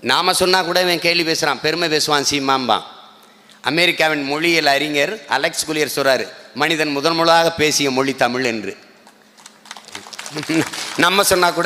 நாம சொன்னா கூட இவன் கேள்வி பேசுறான் பெருமை பேசுவான் சீமாம்பான் அமெரிக்காவின் மொழியியல் அறிஞர் அலெக்ஸ் குலியர் சொல்றாரு மனிதன் முதன் முதலாக பேசிய மொழி தமிழ் என்று நம்ம சொன்னா கூட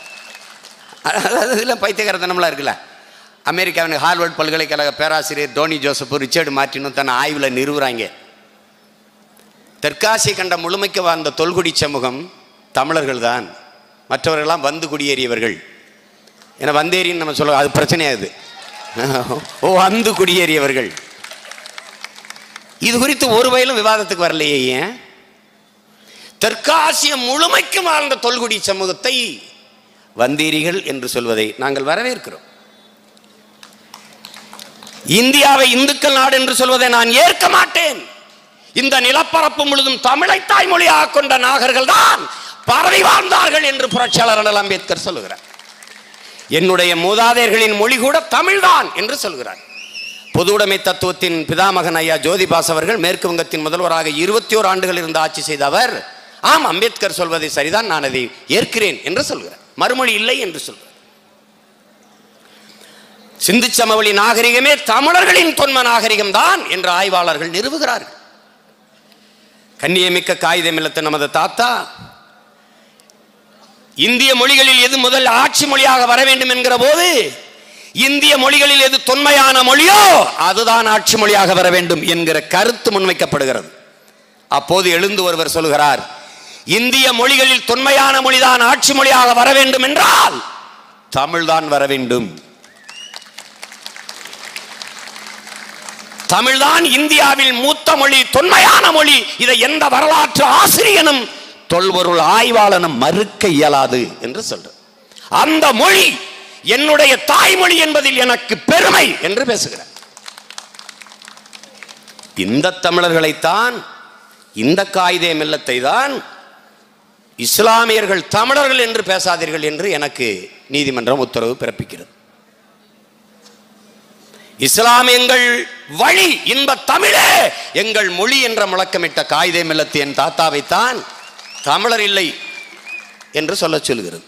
இதில் பைத்தியகாரத்தனம்லாம் இருக்குல்ல அமெரிக்காவின் ஹார்வர்ட் பல்கலைக்கழக பேராசிரியர் டோனி ஜோசப் ரிச்சர்டு மார்ட்டினும் தன் ஆய்வில் நிறுவுறாங்க தெற்காசிய கண்ட முழுமைக்கு வாழ்ந்த தொல்குடி சமூகம் தமிழர்கள் தான் மற்றவர்கள்லாம் வந்து குடியேறியவர்கள் ஏன்னா வந்தேரின்னு நம்ம சொல்ல அது பிரச்சனையாது ஓ வந்து குடியேறியவர்கள் இது குறித்து ஒரு வயலும் விவாதத்துக்கு வரலையே ஏன் தெற்காசிய முழுமைக்கு வாழ்ந்த தொல்குடி சமூகத்தை வந்தீரிகள் என்று சொல்வதை நாங்கள் வரவேற்கிறோம் இந்தியாவை இந்துக்கள் நாடு என்று சொல்வதை நான் ஏற்க மாட்டேன் இந்த நிலப்பரப்பு முழுதும் தமிழை தாய்மொழியாக கொண்ட நாகர்கள் தான் பரவி வாழ்ந்தார்கள் என்று புரட்சியாளர் அண்ணல் அம்பேத்கர் சொல்லுகிறார் என்னுடைய மூதாதையர்களின் மொழி கூட தமிழ்தான் என்று சொல்கிறார் பொதுவுடைமை தத்துவத்தின் பிதாமகன் ஐயா ஜோதிபாஸ் அவர்கள் மேற்கு வங்கத்தின் முதல்வராக இருபத்தி ஓர் ஆண்டுகள் இருந்து ஆட்சி செய்த அவர் ஆம் அம்பேத்கர் சொல்வதை சரிதான் நான் அதை ஏற்கிறேன் என்று சொல்கிறார் மறுமொழி இல்லை என்று சொல்கிறார் சிந்து சமவெளி நாகரிகமே தமிழர்களின் தொன்ம நாகரிகம் தான் என்று ஆய்வாளர்கள் நிறுவுகிறார்கள் கண்ணியமிக்க காகிதம் இல்லத்த நமது தாத்தா இந்திய மொழிகளில் எது முதல் ஆட்சி மொழியாக வர வேண்டும் என்கிற போது இந்திய மொழிகளில் எது தொன்மையான மொழியோ அதுதான் ஆட்சி மொழியாக வர வேண்டும் என்கிற கருத்து முன்வைக்கப்படுகிறது அப்போது எழுந்து ஒருவர் சொல்கிறார் இந்திய மொழிகளில் தொன்மையான மொழிதான் ஆட்சி மொழியாக வர வேண்டும் என்றால் தமிழ்தான் வர வேண்டும் தமிழ்தான் இந்தியாவில் மூத்த மொழி தொன்மையான மொழி இதை எந்த வரலாற்று ஆசிரியனும் தொல்பொருள் ஆய்வாளனும் மறுக்க இயலாது என்று சொல்ற அந்த மொழி என்னுடைய தாய்மொழி என்பதில் எனக்கு பெருமை என்று பேசுகிறார் இந்த தமிழர்களைத்தான் இந்த காயிதே மில்லத்தை தான் இஸ்லாமியர்கள் தமிழர்கள் என்று பேசாதீர்கள் என்று எனக்கு நீதிமன்றம் உத்தரவு பிறப்பிக்கிறது இஸ்லாம் எங்கள் வழி இன்ப தமிழே எங்கள் மொழி என்ற முழக்கமிட்ட காயிதே மில்லத்து என் தாத்தாவைத்தான் தமிழர் இல்லை என்று சொல்ல சொல்கிறது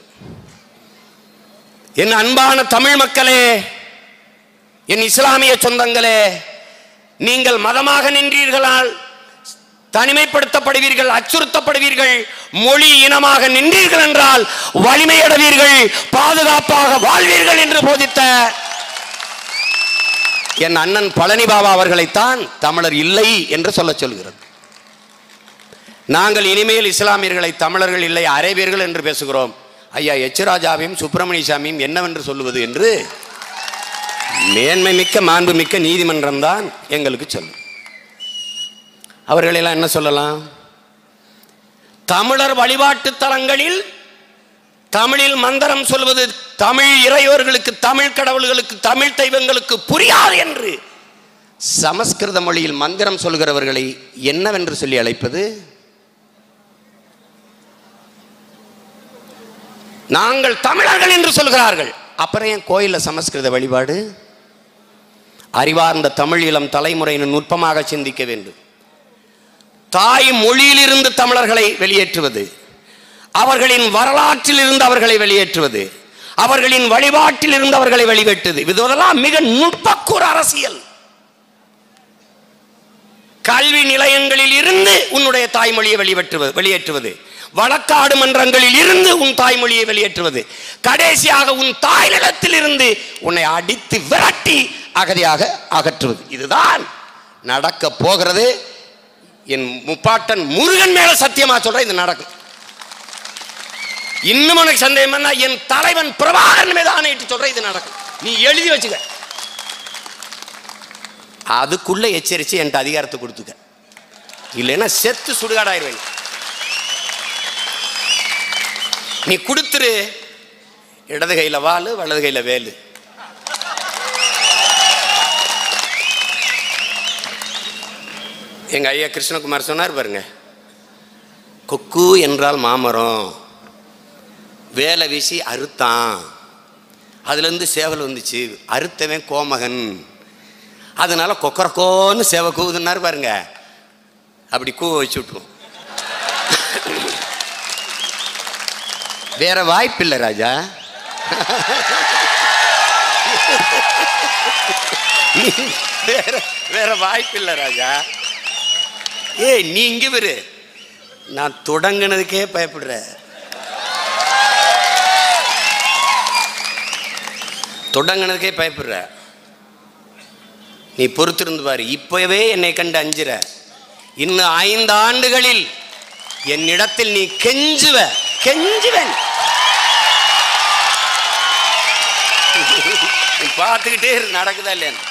என் அன்பான தமிழ் மக்களே என் இஸ்லாமிய சொந்தங்களே நீங்கள் மதமாக நின்றீர்களால் தனிமைப்படுத்தப்படுவீர்கள் அச்சுறுத்தப்படுவீர்கள் மொழி இனமாக நின்றீர்கள் என்றால் வலிமையடைவீர்கள் பாதுகாப்பாக வாழ்வீர்கள் என்று போதித்த என் அண்ணன் பழனி பாபா அவர்களைத்தான் தமிழர் இல்லை என்று சொல்ல சொல்கிறது நாங்கள் இனிமேல் இஸ்லாமியர்களை தமிழர்கள் இல்லை அரேபியர்கள் என்று பேசுகிறோம் ஐயா எச்ராஜாவையும் சுப்பிரமணிய சாமியும் என்னவென்று சொல்லுவது என்று மேன்மை மிக்க மாண்பு மிக்க நீதிமன்றம் தான் எங்களுக்கு சொல்லும் அவர்களெல்லாம் என்ன சொல்லலாம் தமிழர் வழிபாட்டு தலங்களில் தமிழில் மந்திரம் சொல்வது தமிழ் இறையோர்களுக்கு தமிழ் கடவுள்களுக்கு தமிழ் தெய்வங்களுக்கு புரியாது என்று சமஸ்கிருத மொழியில் மந்திரம் சொல்கிறவர்களை என்னவென்று சொல்லி அழைப்பது நாங்கள் தமிழர்கள் என்று சொல்கிறார்கள் அப்புறம் ஏன் கோயிலில் சமஸ்கிருத வழிபாடு அறிவார்ந்த தமிழ் இளம் தலைமுறையினர் நுட்பமாக சிந்திக்க வேண்டும் தாய் மொழியிலிருந்து தமிழர்களை வெளியேற்றுவது அவர்களின் வரலாற்றில் இருந்து அவர்களை வெளியேற்றுவது அவர்களின் வழிபாட்டில் இருந்து அவர்களை வெளிவேற்றுவது இதுவெல்லாம் மிக நுட்பக்கூற அரசியல் கல்வி நிலையங்களில் இருந்து உன்னுடைய தாய்மொழியை வெளியேற்றுவது வெளியேற்றுவது வழக்காடு மன்றங்களில் இருந்து உன் தாய்மொழியை வெளியேற்றுவது கடைசியாக உன் தாய் நிலத்தில் இருந்து உன்னை அடித்து விரட்டி அகதியாக அகற்றுவது இதுதான் நடக்க போகிறது என் முப்பாட்டன் முருகன் மேல சத்தியமா சொல்றேன் இது நடக்கும் இன்னும் உனக்கு சந்தேகம் என்ன என் தலைவன் பிரபாகரன் மீது ஆணையிட்டு சொல்றேன் இது நடக்கும் நீ எழுதி வச்சுக்க அதுக்குள்ள எச்சரிச்சு என்கிட்ட அதிகாரத்தை கொடுத்துக்க இல்லைன்னா செத்து சுடுகாடாயிருவேன் நீ கொடுத்துரு இடது கையில வாளு வலது கையில வேலு எங்க ஐயா கிருஷ்ணகுமார் சொன்னார் பாருங்க கொக்கு என்றால் மாமரம் வேலை வீசி அறுத்தான் அதுலேருந்து சேவல் வந்துச்சு அறுத்தவன் கோமகன் அதனால கொக்கரக்கோன்னு சேவை கூவுதுன்னாரு பாருங்க அப்படி கூவ வச்சு விட்டுரும் வேற வாய்ப்பில்லை ராஜா நீ- வேற வேற வாய்ப்பில்லை ராஜா ஏய் நீ இங்க விரு நான் தொடங்கினதுக்கே பயப்படுற தொடங்கினதுக்கே பயப்படுற நீ பொறுத்திருந்து பாரு இப்பவே என்னை கண்டு அஞ்சுற இன்னும் ஐந்து ஆண்டுகளில் என்னிடத்தில் நீ கெஞ்சுவ கெஞ்சுவன் நீ பார்த்துக்கிட்டே இரு, நடக்குதா இல்லையான்னு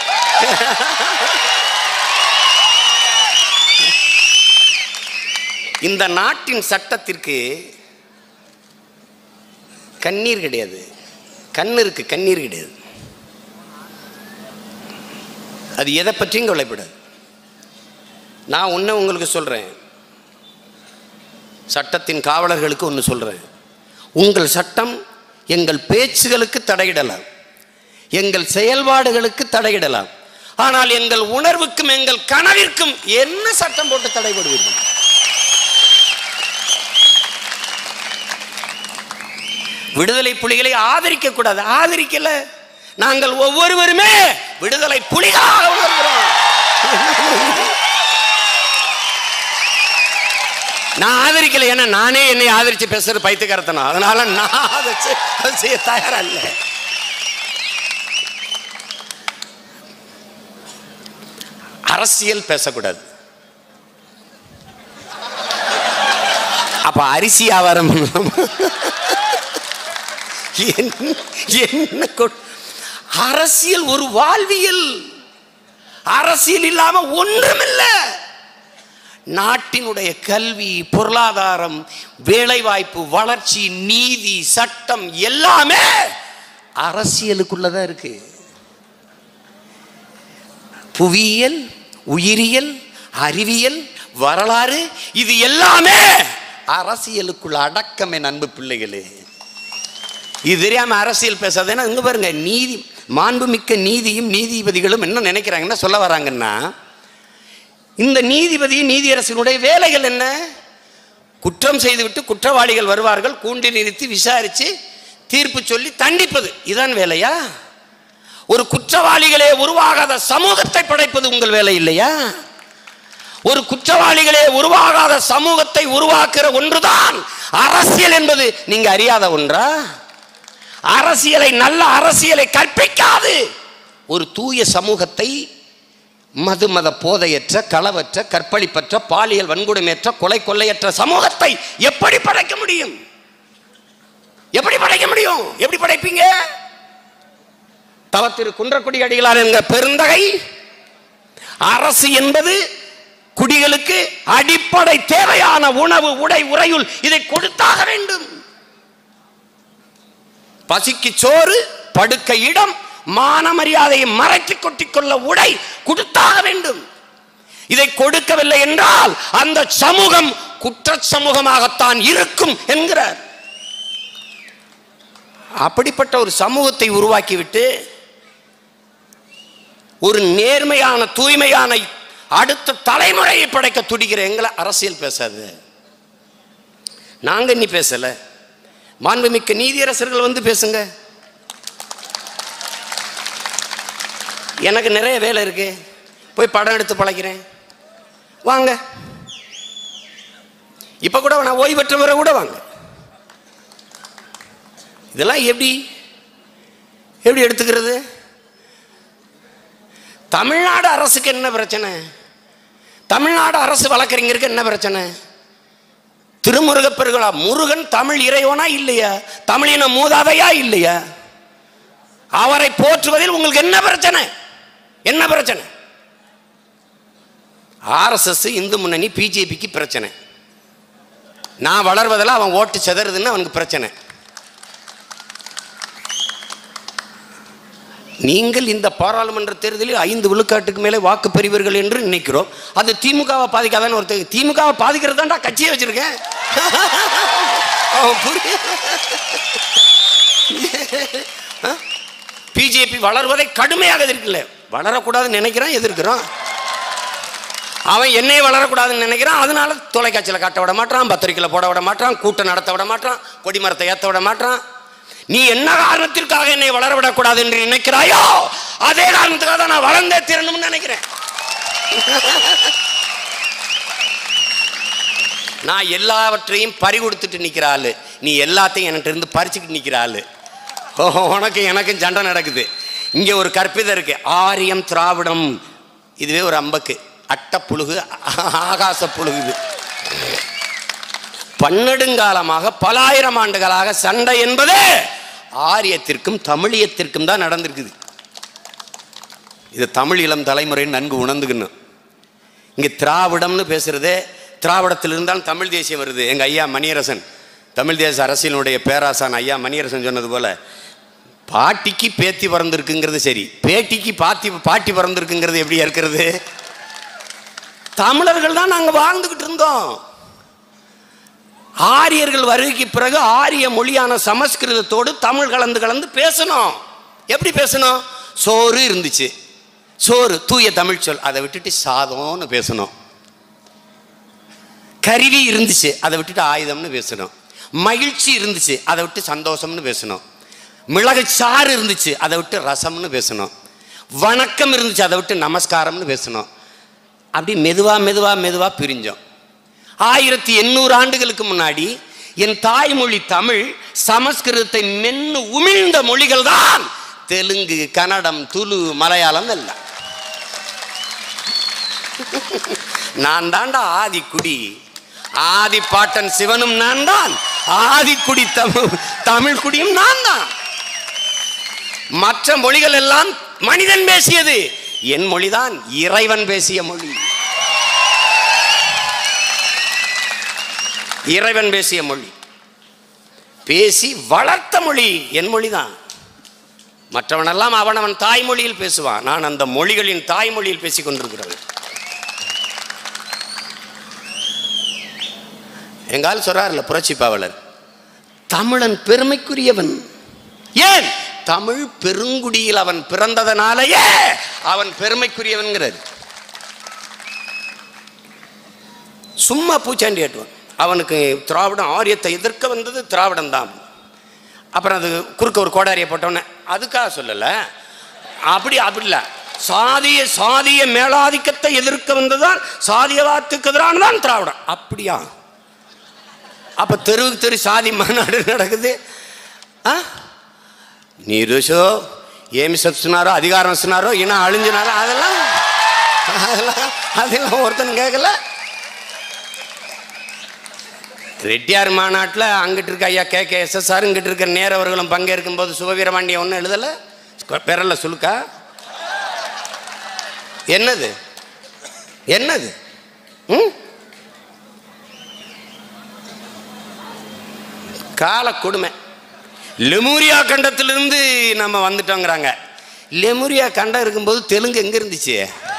இந்த நாட்டின் சட்டத்திற்கு கண்ணீர் கிடையாது கண் இருக்கு கண்ணீர் கிடையாது அது எதை பற்றியும் கவலைப்படாது நான் ஒன்று உங்களுக்கு சொல்கிறேன் சட்டத்தின் காவலர்களுக்கு ஒன்று சொல்கிறேன் உங்கள் சட்டம் எங்கள் பேச்சுகளுக்கு தடையிடலாம் எங்கள் செயல்பாடுகளுக்கு தடையிடலாம் ஆனால் எங்கள் உணர்வுக்கும் எங்கள் கனவிற்கும் என்ன சட்டம் போட்டு தடைபடுவீர்கள் விடுதலை புலிகளை ஆதரிக்க கூடாது ஆதரிக்கல நாங்கள் ஒவ்வொருவருமே விடுதலை புலிகளாக உணர்கிறோம் நான் ஆதரிக்கல ஏன்னா நானே என்னை ஆதரிச்சு பேசுறது பைத்தியக்காரத்தனம் அதனால நான் அதை செய்- அதை செய்ய தயாரா இல்லை அரசியல் பேசக்கூடாது அப்ப அரிசி வியாபாரம் பண்ணலாமா? என்ன- என்ன கொ- அரசியல் ஒரு வாழ்வியல் அரசியல் இல்லாம ஒன்றுமில்லை நாட்டினுடைய கல்வி பொருளாதாரம் வேலைவாய்ப்பு வளர்ச்சி நீதி சட்டம் எல்லாமே அரசியலுக்குள்ளதான் இருக்கு புவியியல் உயிரியல் அறிவியல் வரலாறு இது எல்லாமே அரசியலுக்குள்ள அடக்கம் என் அன்பு பிள்ளைகளே இது தெரியாம அரசியல் பேசாதேன்னா இங்க பாருங்க நீதி மாண்புமிக்க நீதியும் நீதிபதிகளும் என்ன நினைக்கிறாங்கன்னா சொல்ல வராங்கன்னா இந்த நீதிபதி நீதியரசனுடைய வேலைகள் என்ன குற்றம் செய்துவிட்டு குற்றவாளிகள் வருவார்கள் கூண்டி நிறுத்தி விசாரித்து தீர்ப்பு சொல்லி தண்டிப்பது இதான் வேலையா ஒரு குற்றவாளிகளே உருவாகாத சமூகத்தை படைப்பது உங்கள் வேலை இல்லையா ஒரு குற்றவாளிகளே உருவாகாத சமூகத்தை உருவாக்குற ஒன்றுதான் அரசியல் என்பது நீங்க அறியாத ஒன்றா அரசியலை நல்ல அரசியலை கற்பிக்காது ஒரு தூய சமூகத்தை மது மத போதையற்ற களவற்ற கற்பழிப்பற்ற பாலியல் வன்கொடுமையற்ற கொலை கொள்ளையற்ற சமூகத்தை எப்படி படைக்க முடியும் எப்படி படைக்க முடியும் எப்படி படைப்பீங்க தவத்திரு குன்றக்குடி அடிகளார் என்கிற பெருந்தகை அரசு என்பது குடிகளுக்கு அடிப்படை தேவையான உணவு உடை உறையுள் இதை கொடுத்தாக வேண்டும் பசிக்கு சோறு படுக்க இடம் மான மரியாதையை மறைத்து கொட்டிக்கொள்ள உடை கொடுத்தாக வேண்டும் இதை கொடுக்கவில்லை என்றால் அந்த சமூகம் குற்ற சமூகமாகத்தான் இருக்கும் என்கிறார் அப்படிப்பட்ட ஒரு சமூகத்தை உருவாக்கிவிட்டு ஒரு நேர்மையான தூய்மையான அடுத்த தலைமுறையை படைக்க துடிக்கிற எங்களை அரசியல் பேசாது நாங்க இன்னி பேசல மாண்புமிக்க நீதியரசர்கள் வந்து பேசுங்க எனக்கு நிறைய வேலை இருக்கு போய் படம் எடுத்து பழகிறேன் வாங்க இப்ப கூட நான் ஓய்வு பெற்றவரை கூட வாங்க இதெல்லாம் எப்படி எப்படி எடுத்துக்கிறது தமிழ்நாடு அரசுக்கு என்ன பிரச்சனை தமிழ்நாடு அரசு வழக்கறிஞருக்கு என்ன பிரச்சனை திருமுருகப் பெருகளா முருகன் தமிழ் இறைவனா இல்லையா தமிழின மூதாதையா இல்லையா அவரை போற்றுவதில் உங்களுக்கு என்ன பிரச்சனை என்ன பிரச்சனை ஆர்எஸ்எஸ் இந்து முன்னணி பிஜேபிக்கு பிரச்சனை நான் வளர்வதில் அவன் ஓட்டு செதறுதுன்னு அவனுக்கு பிரச்சனை நீங்கள் இந்த பாராளுமன்ற தேர்தலில் ஐந்து விழுக்காட்டுக்கு மேலே வாக்கு பெறுவீர்கள் என்று நினைக்கிறோம் அது திமுகவை பாதிக்காதான்னு ஒருத்தர் திமுகவை பாதிக்கிறது தான்டா கட்சியை வச்சிருக்கேன் அவன் புரிய- பிஜேபி வளர்வதை கடுமையாக எதிர்க்கல வளரக்கூடாதுன்னு நினைக்கிறான் எதிர்க்கிறான் அவன் என்னையே வளரக்கூடாதுன்னு நினைக்கிறான் அதனால தொலைக்காட்சியில் காட்ட விட மாட்டான் பத்திரிக்கையில் போட விட மாட்டான் கூட்டம் நடத்த விட மாட்டான் கொடிமரத்தை ஏற்ற விட மாட்டான் நீ என்ன காரணத்திற்காக என்னை வளரவிடக்கூடாது என்று நினைக்கிறாயோ அதே காரணத்துக்காக தான் நான் வளர்ந்தே திறனும்னு நினைக்கிறேன் நான் எல்லாவற்றையும் பறி கொடுத்துட்டு நிக்கிற ஆளு நீ எல்லாத்தையும் என்கிட்ட இருந்து பறிச்சுக்கிட்டு நிக்கிற ஆளு ஓஹோ உனக்கு எனக்கும் சண்டை நடக்குது இங்க ஒரு கற்பிதம் இருக்கு ஆரியம் திராவிடம் இதுவே ஒரு அம்பக்கு அட்ட புழுகு ஆகாச புழுகு இது பன்னெடுங்காலமாக பலாயிரம் ஆண்டுகளாக சண்டை என்பது ஆரியத்திற்கும் தமிழியத்திற்கும் தான் நடந்திருக்குது இது தமிழ் இளம் தலைமுறை நன்கு உணர்ந்துக்கணும் இங்கே திராவிடம்னு பேசுறது திராவிடத்தில் இருந்தாலும் தமிழ் தேசியம் வருது எங்கள் ஐயா மணியரசன் தமிழ் தேச அரசியலுடைய பேராசான் ஐயா மணியரசன் சொன்னது போல பாட்டிக்கு பேத்தி பிறந்திருக்குங்கிறது சரி பேட்டிக்கு பாத்தி பாட்டி பிறந்திருக்குங்கிறது எப்படி இருக்கிறது தமிழர்கள் தான் நாங்கள் வாழ்ந்துக்கிட்டு இருந்தோம் ஆரியர்கள் வருகைக்கு பிறகு ஆரிய மொழியான சமஸ்கிருதத்தோடு தமிழ் கலந்து கலந்து பேசணும் எப்படி பேசணும் சோறு இருந்துச்சு சோறு தூய தமிழ் சொல் அதை விட்டுட்டு சாதம்னு பேசணும் கருவி இருந்துச்சு அதை விட்டுட்டு ஆயுதம்னு பேசணும் மகிழ்ச்சி இருந்துச்சு அதை விட்டு சந்தோஷம்னு பேசணும் மிளகு சாறு இருந்துச்சு அதை விட்டு ரசம்னு பேசணும் வணக்கம் இருந்துச்சு அதை விட்டு நமஸ்காரம்னு பேசணும் அப்படி மெதுவா மெதுவா மெதுவா பிரிஞ்சோம் ஆயிரத்தி எண்ணூறு ஆண்டுகளுக்கு முன்னாடி என் தாய்மொழி தமிழ் சமஸ்கிருதத்தை மென்னு உமிழ்ந்த மொழிகள் தான் தெலுங்கு கன்னடம் துளு மலையாளம் எல்லாம் நான் தாண்டா ஆதிக்குடி ஆதி பாட்டன் சிவனும் நான் தான் ஆதிக்குடி தமிழ் தமிழ் குடியும் நான் தான் மற்ற மொழிகள் எல்லாம் மனிதன் பேசியது என் மொழிதான் இறைவன் பேசிய மொழி இறைவன் பேசிய மொழி பேசி வளர்த்த மொழி என் மொழிதான் மற்றவனெல்லாம் அவனவன் தாய்மொழியில் பேசுவான் நான் அந்த மொழிகளின் தாய்மொழியில் பேசிக் கொண்டிருக்கிறவன் எங்கால் சொல்றார்ல புரட்சி பாவலர் தமிழன் பெருமைக்குரியவன் ஏன் தமிழ் பெருங்குடியில் அவன் பிறந்ததனாலேயே அவன் பெருமைக்குரியவன்கிறது சும்மா பூச்சாண்டி ஏட்டுவான் அவனுக்கு திராவிடம் ஆரியத்தை எதிர்க்க வந்தது திராவிடம் தான் அப்புறம் அது குறுக்க ஒரு கோடாரியை போட்டோன்னே அதுக்காக சொல்லலை அப்படி அப்படி இல்லை சாதிய சாதிய மேலாதிக்கத்தை எதிர்க்க வந்ததுதான் சாதியவாதத்துக்கு எதிரானதான் திராவிடம் அப்படியா அப்ப தெருவுக்கு தெரு சாதி மாநாடு நடக்குது ఆ? నీరు సో ఏమి చెప్తున్నారో అధికారం ఇస్తున్నారో ఈయన అழிஞ்சினாரோ அதெல்லாம் அதெல்லாம் அதெல்லாம் ஒருத்தன் கேட்கல ரெட்டியார் மாநாட்டில் அங்கிட்டு இருக்க ஐயா கே கே எஸ்எஸ்ஆர் இங்கிட்டு இருக்க நேரவர்களும் பங்கேற்கும் போது சுபவீரபாண்டிய ஒன்றும் எழுதலை பெறல சுலுக்கா என்னது என்னது ம் கால கொடுமை லெமூரியா கண்டத்திலிருந்து நம்ம வந்துட்டோங்கிறாங்க லெமூரியா கண்டம் இருக்கும்போது தெலுங்கு எங்க இருந்துச்சு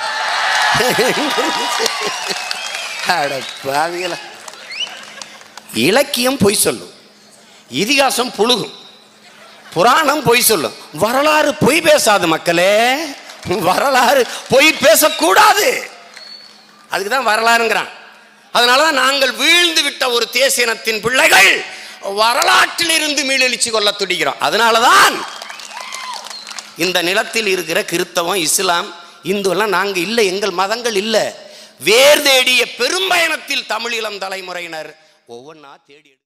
அட பாவிகளா இலக்கியம் பொய் சொல்லும் இதிகாசம் புழுகும் புராணம் பொய் சொல்லும் வரலாறு பொய் பேசாது மக்களே வரலாறு பொய் பேசக்கூடாது அதுக்கு தான் வரலாறுங்கிறான் அதனால தான் நாங்கள் வீழ்ந்து விட்ட ஒரு தேசியனத்தின் பிள்ளைகள் வரலாற்றிலிருந்து மீளெழுச்சி கொள்ள துடிக்கிறோம் அதனால தான் இந்த நிலத்தில் இருக்கிற கிறித்தவம் இஸ்லாம் இந்து எல்லாம் நாங்கள் இல்லை எங்கள் மதங்கள் இல்லை வேர் தேடிய பெரும்பயணத்தில் தமிழ் இளம் தலைமுறையினர் ஒவ்வொன்றா தேடி